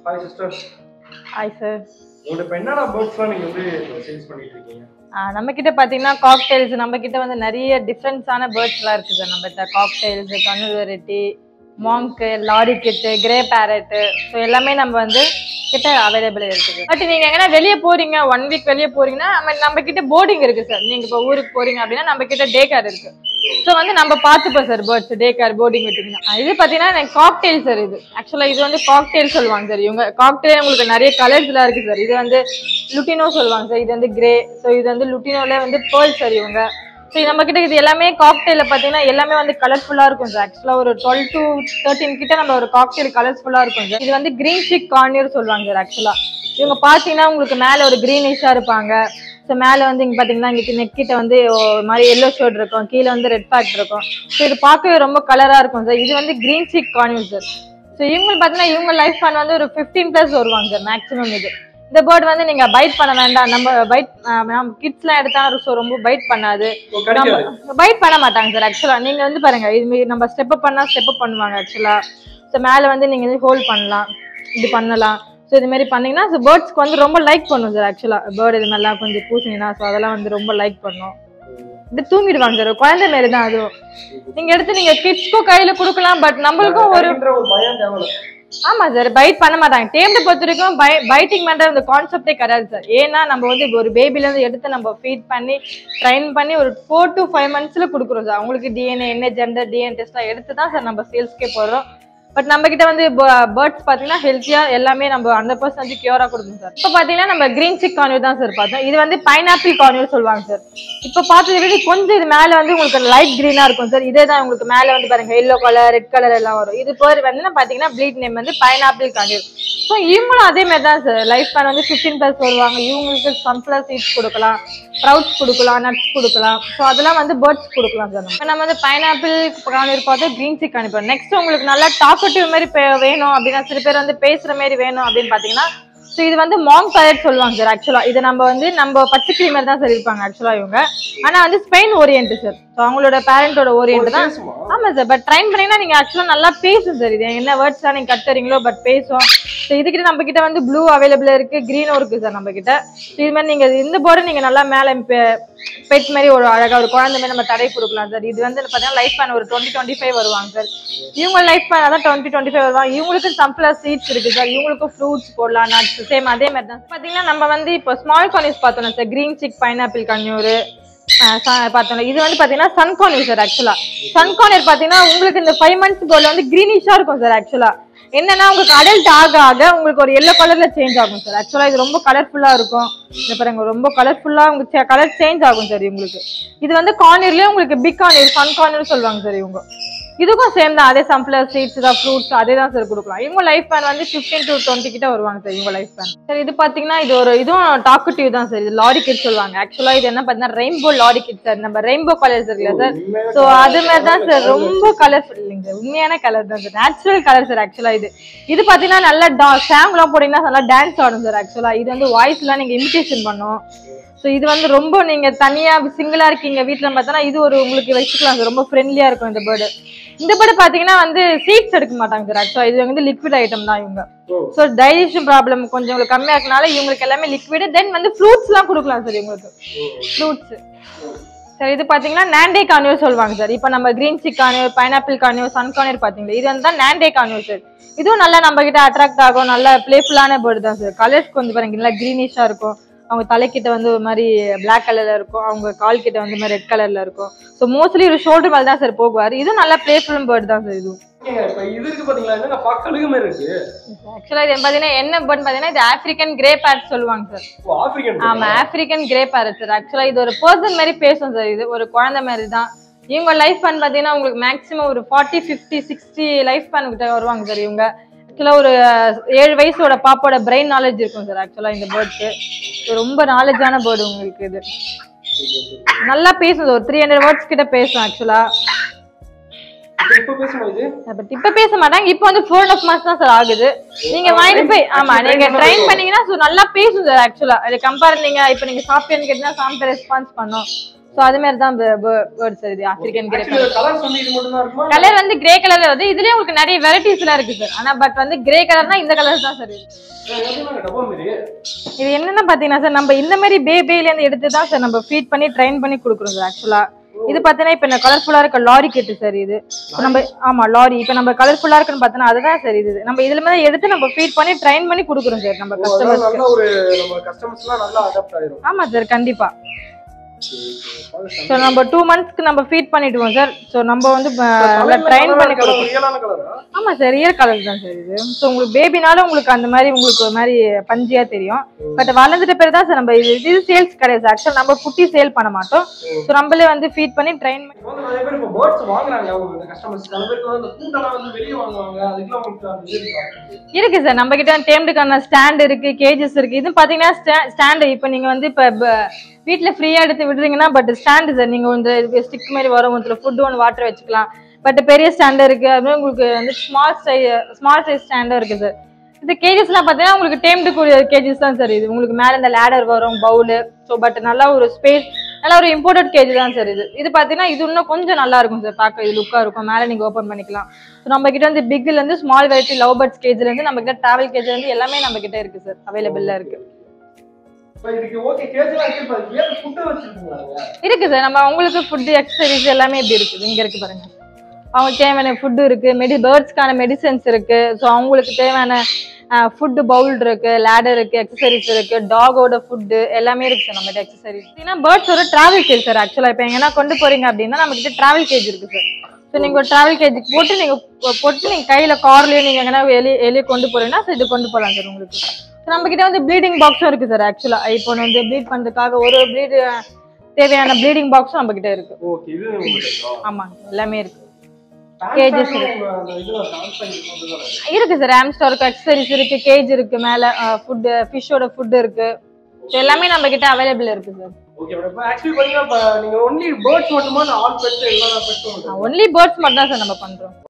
Hi sister hi sir உங்கள்ட்ட இப்போ என்னென்ன பேர்ட்ஸ்லாம் நீங்கள் வந்து சேல்ஸ் பண்ணிட்டு இருக்கீங்க நம்ம கிட்ட பாத்தீங்கன்னா காக்டெயில்ஸ் நம்ம கிட்ட வந்து நிறைய டிஃப்ரெண்ட்ஸான பேர்ட்ஸ்லாம் இருக்குது சார் நம்ம கிட்ட cockatiels conure variety monk lorikeet grey parrot so எல்லாமே நம்ம வந்து கிட்ட அவைலபிள் இருக்குது பட் நீங்க எங்கன்னா வெளியே போறீங்க ஒன் வீக் வெளியே போறீங்கன்னா நம்ம நம்ம கிட்ட போர்டிங் இருக்கு சார் நீங்க இப்போ ஊருக்கு போறீங்க அப்படின்னா நம்ம கிட்ட டே கேர் இருக்கு ஸோ வந்து நம்ம பார்த்துப்போம் sir birds day care boarding விட்டீங்கன்னா இது பார்த்தீங்கன்னா எனக்கு காக்டெயில் சார் இது ஆக்சுவலாக இது வந்து காக்டெயில் சொல்லுவாங்க சார் இவங்க காக்டெயில் உங்களுக்கு நிறைய கலர்ஸ்லாம் இருக்கு சார் இது வந்து லுட்டினோ சொல்லுவாங்க சார் இது வந்து கிரே ஸோ இது வந்து லுட்டினோல வந்து பேர்ல் சார் இவங்க ஸோ நம்ம கிட்ட இது எல்லாமே காக்டெயில பார்த்தீங்கன்னா எல்லாமே வந்து கலர்ஃபுல்லாக இருக்கும் சார் ஆக்சுவலாக ஒரு டுவெல் டு தேர்ட்டின் கிட்ட நம்ம ஒரு காக்டெயில் கலர்ஃபுல்லாக இருக்கும் சார் இது வந்து கிரீன் சிக் கார்னியர் சொல்லுவாங்க சார் ஆக்சுவலாக இவங்க பார்த்தீங்கன்னா உங்களுக்கு மேலே ஒரு க்ரீனிஷாக இருப்பாங்க ஸோ மேலே வந்து இங்கே பார்த்தீங்கன்னா இங்கே நெக் கிட்ட வந்து ஒரு மாதிரி எல்லோ ஷர்ட் இருக்கும் கீழே வந்து ரெட் பேக் இருக்கும் ஸோ இது பார்க்கவே ரொம்ப கலராக இருக்கும் சார் இது வந்து green cheek conure sir so இவங்க பார்த்தீங்கன்னா இவங்க லைஃப் ஸ்பான் வந்து ஒரு ஃபிஃப்டீன் ப்ளஸ் வருவாங்க சார் மேக்ஸிமம் இது இந்த பேர்ட் வந்து நீங்க பைட் பண்ண வேண்டாம் நம்ம பைட் நம்ம கிட்ஸ்லாம் எடுத்தா so ரொம்ப பைட் பண்ணாது ஓ, கிடைக்காது பைட் பண்ண மாட்டாங்க சார் ஆக்சுவலா நீங்க வந்து பாருங்க இது மாரி நம்ம ஸ்டெப் அப் பண்ணா ஸ்டெப் அப் பண்ணுவாங்க ஆக்சுவலா ஸோ மேல வந்து நீங்க வந்து ஹோல்ட் பண்ணலாம் இது பண்ணலாம் ஸோ இது மாதிரி பண்ணீங்கன்னா ஸோ பேர்ட்ஸ்க்கு வந்து ரொம்ப லைக் பண்ணும் சார் ஆக்சுவலா பேர்டு இது மாதிரிலாம் கொஞ்சம் பூசினீங்கன்னா ஸோ அதெல்லாம் வந்து ரொம்ப லைக் பண்ணும் இது தூங்கிடுவாங்க சார் குழந்தை மாரி தான் அதுவும் நீங்க எடுத்து நீங்க கிட்ஸ்க்கும் கையில கொடுக்கலாம் பட் நம்மளுக்கும் ஒரு அப்படின்ற ஒரு பயம் தேவையில்ல ஆமா சார் பைட் பண்ண மாட்டாங்க டேம்டு பொறுத்த வரைக்கும் பைட்டிங் பண்ற அந்த கான்செப்டே கிடையாது சார் ஏன்னா நம்ம வந்து இப்போ ஒரு பேபில இருந்து எடுத்து நம்ம ஃபீட் பண்ணி ட்ரைன் பண்ணி ஒரு ஃபோர் டு ஃபைவ் மந்த்ஸ்ல கொடுக்குறோம் சார் அவங்களுக்கு டிஎன்ஏ என்ன ஜெண்டர் டிஎன் டெஸ்ட்லாம் எடுத்து தான் சார் நம்ம சேல்ஸ்க்கே போடுறோம் பட் நம்ம கிட்ட வந்து பேர்ட்ஸ் பாத்தீங்கன்னா ஹெல்த்தியா எல்லாமே நம்ம ஹண்ட்ரட் பர்சன்ட் கியூரா கொடுக்கும் சார் இப்போ பாத்தீங்கன்னா நம்ம கிரீன் சிக் கார்னியூர் தான் சார் பார்த்தோம் இது வந்து பைனாப்பிள் கார்னியூர் சொல்லுவாங்க சார் இப்போ பார்த்ததை விட கொஞ்சம் இது மேல வந்து உங்களுக்கு லைட் கிரீனா இருக்கும் சார் இதே தான் உங்களுக்கு மேல வந்து பாருங்க எல்லோ கலர் ரெட் கலர் எல்லாம் வரும் இது பேர் வந்து பாத்தீங்கன்னா ப்ளீட் நேம் வந்து பைனாப்பிள் கார்னியூர் ஸோ இவங்களும் அதே மாதிரி தான் சார் லைஃப் ஸ்பேன் வந்து ஃபிஃப்டீன் ப்ளஸ் வருவாங்க இவங்களுக்கு சன்ஃப்ளவர் சீட்ஸ் கொடுக்கலாம் ஸ்ப்ரவுட்ஸ் கொடுக்கலாம் நட்ஸ் கொடுக்கலாம் ஸோ அதெல்லாம் வந்து பேர்ட்ஸ் கொடுக்கலாம் சார் நம்ம நம்ம வந்து பைனாப்பிள் கார்னியூர் பார்த்து கிரீன் சிக் அனுப்போம் நெக்ஸ்ட் உங்களுக்கு நல்லா டாக்கட்டிவ் மாதிரி பே- வேணும் அப்படின்னா சில பேர் வந்து பேசுற மாதிரி வேணும் அப்படின்னு பாத்தீங்கன்னா ஸோ இது வந்து மாங் பேரட் சொல்லுவாங்க சார் ஆக்சுவலா இது நம்ம வந்து நம்ம பச்சைக்கிளி மாதிரி தான் சார் இருப்பாங்க ஆக்சுவலா இவங்க ஆனா வந்து ஸ்பெயின் ஓரியன்ட் சார் ஸோ அவங்களோட பேரண்டோட ஓரியன்ட் தான் பேசுமா? ஆமா சார் பட் ட்ரைன் பண்ணீங்கன்னா நீங்க ஆக்சுவலா நல்லா பேசும் சார் இது என்ன வேர்ட்ஸ் தான் நீங்க கத்துறீங்களோ பட் பேசும் ஸோ இதுக்கிட்ட நம்ம கிட்ட வந்து ப்ளூ அவைலபிள் இருக்கு கிரீனும் இருக்கு சார் நம்ம கிட்ட So இது மாதிரி நீங்க இந்த போர்டு நீங்க நல்லா மேல பெட் மாதிரி ஒரு அழகா ஒரு குழந்தை மாதிரி நம்ம தடை கொடுக்கலாம் சார் இது வந்து பாத்தீங்கன்னா லைஃப் பேன் ஒரு டுவெண்ட்டி டுவெண்ட்டி ஃபைவ் வருவாங்க சார் இவங்க லைஃப் பேன் அதான் டுவெண்ட்டி டுவெண்ட்டி ஃபைவ் வருவாங்க இவங்களுக்கு சம்ப்ளர் சீட்ஸ் இருக்கு சார் இவங்களுக்கும் ஃப்ரூட்ஸ் போடலாம் நட்ஸ் சேம் அதே மாதிரி தான் பாத்தீங்கன்னா நம்ம வந்து இப்போ ஸ்மால் கார்னிஸ் பார்த்தோம் sir green cheek pineapple conure பார்த்தோம் இது வந்து பாத்தீங்கன்னா சன் கார்னியர் சார் ஆக்சுவலா சன் கார்னியர் பாத்தீங்கன்னா உங்களுக்கு இந்த ஃபைவ் மந்த்ஸ் போர்ல வந்து கிரீனிஷா இருக்கும் சார் ஆக்சுவலா என்னன்னா உங்களுக்கு அடல்ட் ஆக ஆக உங்களுக்கு ஒரு எல்லோ கலர்ல சேஞ்ச் ஆகும் சார் ஆக்சுவலா இது ரொம்ப கலர்ஃபுல்லா இருக்கும் இந்த பாருங்க ரொம்ப கலர்ஃபுல்லா உங்களுக்கு கலர் சேஞ்ச் ஆகும் சார் உங்களுக்கு இது வந்து கார்னியர்லயே உங்களுக்கு பிக் கார்னியர் சன் கார்னியர் சொல்லுவாங்க சார் இவங்க இதுக்கும் சேம் தான் அதே சம்ப்ளர் சீட்ஸ் தான் ஃப்ரூட்ஸ் அதே தான் சார் கொடுக்கலாம் இவங்க லைஃப் பேன் வந்து 15 டு டுவெண்ட்டி கிட்ட வருவாங்க சார் இவங்க லைஃப் பேன் சார் இது பாத்தீங்கன்னா இது ஒரு இதுவும் டாக்குட்டிவ் தான் சார் இது லாரி கிட் சொல்லுவாங்க ஆக்சுவலா இது என்ன பாத்தீங்கன்னா ரெயின்போ லாரி கிட் சார் நம்ம ரெயின்போ கலர்ஸ் இருக்குல்ல சார் உண்மையான சோ அது மாதிரி தான் சார் ரொம்ப கலர்ஃபுல் இல்லைங்க சார் உண்மையான கலர் தான் சார் நேச்சுரல் கலர் சார் ஆக்சுவலா இது இது பாத்தீங்கன்னா நல்லா டா சாங்லாம் போட்டீங்கன்னா நல்லா டான்ஸ் ஆடும் சார் ஆக்சுவலா இது வந்து வாய்ஸ்லாம் நீங்க இமிடேஷன் பண்ணும் ஸோ இது வந்து ரொம்ப நீங்க தனியா சிங்கிளா இருக்கீங்க வீட்ல பார்த்தோன்னா இது ஒரு உங்களுக்கு வச்சுக்கலாம் சார் ரொம்ப ஃப்ரெண்ட்லியா இருக்கும் இந்த பேர்டு இந்த பேர்டு பாத்தீங்கன்னா வந்து சீட்ஸ் எடுக்க மாட்டாங்க சார் ஆக்சுவலா இது வந்து லிக்விட் ஐட்டம் தான் இவங்க ஓ. ஸோ டைஜஷன் ப்ராப்ளம் கொஞ்சம் உங்களுக்கு கம்மியா இருக்கனால இவங்களுக்கு எல்லாமே லிக்விட் தென் வந்து ஃப்ரூட்ஸ்லாம் கொடுக்கலாம் சார் இவங்களுக்கு ஃப்ரூட்ஸ் சார் இது பாத்தீங்கன்னா நாண்டே கார்னியர் சொல்லுவாங்க சார் இப்போ நம்ம green cheek conure pineapple conure sun conure பாத்தீங்களா இது வந்து தான் நாண்டே கார்னியர் சார் இதுவும் நல்லா நம்ம கிட்ட அட்ராக்ட் ஆகும் நல்ல பிளேஃபுல்லான பேர்டு தான் சார் கலர்ஸ் கொஞ்சம் பாருங்க நல்லா கிரீனிஷா இருக்கும் அவங்க தலைக்கிட்ட வந்து ஒரு மாதிரி பிளாக் கலர்ல இருக்கும் அவங்க கால் கிட்ட வந்து மாதிரி ரெட் கலர்ல இருக்கும் ஸோ மோஸ்ட்லி ஒரு ஷோல்டர் மேல தான் சார் போகுவார் இதுவும் நல்லா பிளேஃபுல் பேர்டு தான் சார் இதுவும் ஏங்க, இப்ப இது இருக்கு பாத்தீங்களா என்னங்க பார்க்க அழுகு மாதிரி இருக்கு ஆக்சுவலா இது பாத்தீங்கன்னா என்ன பேர்டு பாத்தீங்கன்னா இது ஆப்பிரிக்கன் கிரே பேட் சொல்லுவாங்க சார் ஓ, ஆப்பிரிக்கன் ஆமா ஆப்பிரிக்கன் கிரே பேரட் சார் ஆக்சுவலா இது ஒரு பர்சன் மாதிரி பேசும் சார் இது ஒரு குழந்தை மாதிரி தான் இவங்க லைஃப் ஸ்பேன் பாத்தீங்கன்னா உங்களுக்கு மேக்ஸிமம் ஒரு forty fifty sixty life span கிட்ட வருவாங்க சார் இவங்க ஆக்சுவலா ஒரு அஹ், ஏழு வயசோட பாப்போட பிரெயின் நாலேஜ் இருக்கும் சார் ஆக்சுவலா இந்த பேர்ட்க்கு ரொம்ப நாலேஜான பேர்டு உங்களுக்கு இது நல்லா பேசும் sir. ஒரு த்ரீ ஹண்ட்ரட் வேர்ட்ஸ் கிட்ட பேசும் ஆக்சுவலா இப்ப இப்ப பேசும்போது பட் இப்ப பேச மாட்டாங்க இப்போ வந்து ஃபோர் அண்ட் ஆஃப் மந்த்ஸ் தான் சார் ஆகுது நீங்க வாங்கிட்டு போய் ஆமா Actually, நீங்க train ட்ரைன் பண்ணா பண்ணீங்கன்னா so நல்லா பேசும் சார் ஆக்சுவலா அது கம்பேர் நீங்க இப்ப நீங்க சாப்பிட்டேன்னு கேட்டீங்கன்னா சாப்பிட்ட ரெஸ்பான்ஸ் பண்ணும் ஸோ அது மாதிரி தான் பேர்ட்ஸ் இது ஆப்பிரிக்கன் கிரே ஆக்சுவலி கலர்ஸ் வந்து இது மட்டும் தான் இருக்குமா கலர் வந்து கிரே கலர்ல வருது இதுலயே உங்களுக்கு நிறைய வெரைட்டிஸ் எல்லாம் இருக்கு சார் ஆனா பட் வந்து கிரே கலர்னா இந்த கலர் தான் சார் இது எப்படின்னா டப்பா மாரி இது என்னன்னு பாத்தீங்கன்னா சார் நம்ம இந்த மாதிரி பேபில இருந்து எடுத்து தான் சார் நம்ம ஃபீட் பண்ணி ட்ரைன் பண்ணி கொடுக்குறோம் சார் ஆக்சுவலா இது பாத்தீங்கன்னா இப்ப இந்த கலர்ஃபுல்லா இருக்க லாரி கெட்டு சார் இது இப்ப நம்ம ஆமா லாரி இப்ப நம்ம கலர்ஃபுல்லா இருக்குன்னு பார்த்தோன்னா அதுதான் சார் இது நம்ம இதுல மாதிரி எடுத்து நம்ம ஃபீட் பண்ணி ட்ரைன் பண்ணி கொடுக்குறோம் சார் நம்ம ஓ, அதனால கஸ்டமர்ஸ்க்கு நல்ல ஒரு நம்ம கஸ்டமர்ஸ்லாம் நல்லா அடாப்ட் ஆயிரும் ஆமா சார் கண்டிப்பா ஸோ நம்ம டூ மந்த்ஸ்க்கு நம்ம ஃபீட் பண்ணிடுவோம் சார் ஸோ நம்ம வந்து ட்ரைன் பண்ணி கொடுப்போம் ரியலான கலரா ஆமா சார் ரியல் கலர் தான் சார் இது ஸோ உங்களுக்கு பேபினாலும் உங்களுக்கு அந்த மாதிரி உங்களுக்கு ஒரு மாதிரி பஞ்சியா தெரியும் பட் வளர்ந்துட்ட பிறகு தான் சார் நம்ம இது இது சேல்ஸ் கிடையாது ஆக்சுவல் நம்ம குட்டி சேல் பண்ண மாட்டோம் ஸோ நம்மளே வந்து ஃபீட் பண்ணி ட்ரைன் பண்ணி இப்போ வந்து நிறைய பேர் இப்போ பேர்ட்ஸ் வாங்குறாங்க அவங்க இந்த கஸ்டமர்ஸ் சில பேருக்கு வந்து அந்த கூட்டெல்லாம் வந்து வெளியே வாங்குவாங்க அதுக்கெல்லாம் உங்களுக்கு அந்த இது இருக்கா? இருக்கு சார் நம்ம கிட்ட டேம்டுக்கான ஸ்டாண்ட் இருக்கு கேஜஸ் இருக்கு இது பாத்தீங்கன்னா ஸ்டாண்டு இப்போ நீங்க வந்து இப்போ வீட்ல ஃப்ரீயா எடுத்து விடுறீங்கன்னா பட் ஸ்டாண்டு சார் நீங்க வந்து ஸ்டிக் மாதிரி வரும் இதுல ஃபுட் ஒன்று வாட்டர் வச்சுக்கலாம் பட் பெரிய ஸ்டாண்டு இருக்கு அதுமாதிரி உங்களுக்கு வந்து ஸ்மால் சைஸ் ஸ்மால் சைஸ் ஸ்டாண்டும் இருக்கு சார் இந்த கேஜஸ்லாம் பார்த்தீங்கன்னா உங்களுக்கு டேம்டு கூடிய கேஜஸ் தான் சார் இது உங்களுக்கு மேலே இந்த லேடர் வரும் பவுலு ஸோ பட் நல்லா ஒரு ஸ்பேஸ் நல்லா ஒரு இம்போர்ட்டட் கேஜ் தான் சார் இது இது பார்த்தீங்கன்னா இது இன்னும் கொஞ்சம் நல்லா இருக்கும் சார் பார்க்க இது லுக்காக இருக்கும் மேலே நீங்கள் ஓப்பன் பண்ணிக்கலாம் ஸோ நம்ம கிட்ட வந்து பிக்ல இருந்து ஸ்மால் வெரைட்டி லவ் பேர்ட்ஸ் கேஜ்ல இருந்து நம்ம கிட்ட டிராவல் கேஜ் வந்து எல்லாமே நம்ம கிட்ட இருக்கு சார் அவைலபிளா இருக்கு இப்போ இதுக்கு ஓகே கேஜெல்லாம் இருக்கு இப்போ ஏன் ஃபுட்டு வச்சிருக்கீங்களா இருக்கு சார் நம்ம அவங்களுக்கு ஃபுட்டு எக்ஸசைஸ் எல்லாமே இப்படி இருக்குது இங்க இருக்கு பாருங்க அவங்களுக்கு தேவையான ஃபுட்டு இருக்கு மெடி பேர்ட்ஸ்க்கான மெடிசன்ஸ் இருக்கு ஸோ அவங்களுக்கு தேவையான ஃபுட்டு பவுல் இருக்கு லேடர் இருக்கு எக்ஸசரிஸ் இருக்கு டாகோட ஃபுட்டு எல்லாமே இருக்கு சார் நம்மகிட்ட எக்ஸசரிஸ் ஏன்னா பேர்ட்ஸோட டிராவல் கேஜ் சார் ஆக்சுவலாக இப்போ எங்கன்னா கொண்டு போறீங்க அப்படின்னா நம்ம கிட்ட டிராவல் கேஜ் இருக்கு சார் ஸோ நீங்க ஒரு டிராவல் கேஜுக்கு போட்டு நீங்க பொ- போட்டு நீங்க கையில கார்லயோ நீங்க எங்கன்னா வெளியே வெளியே கொண்டு போறீங்கன்னா so இது கொண்டு போகலாம் சார் உங்களுக்கு So நம்ம கிட்ட வந்து ப்ளீடிங் பாக்ஸும் இருக்கு சார் ஆக்சுவலா இப்போ வந்து ப்ளீட் பண்றதுக்காக ஒரு ப்ளீட் தேவையான ப்ளீடிங் பாக்ஸும் நம்ம கிட்ட இருக்கு ஓகே இது உங்களுக்கு ஆமாங்க எல்லாமே இருக்கு கேஜஸ் Cages அந்த இதுல சாம்சங் கொண்டு இருக்கு சார் ஆம்ஸ்டர் இருக்கு அக்சரிஸ் இருக்கு கேஜ் இருக்கு மேல ஃபுட் ஃபிஷ்ஷோட ஃபுட் இருக்கு So எல்லாமே நம்ம கிட்ட அவைலபிள் இருக்கு சார் ஓகே மேடம் இப்போ ஆக்சுவலி பார்த்தீங்கன்னா இப்போ நீங்கள் ஒன்லி பேர்ட்ஸ் மட்டுமா இல்லை ஆல் பெட்ஸ் எல்லா பெட்ஸும் ஒன்லி பேர்ட்ஸ் மட்டும் தான் சார் நம்ம பண்றோம்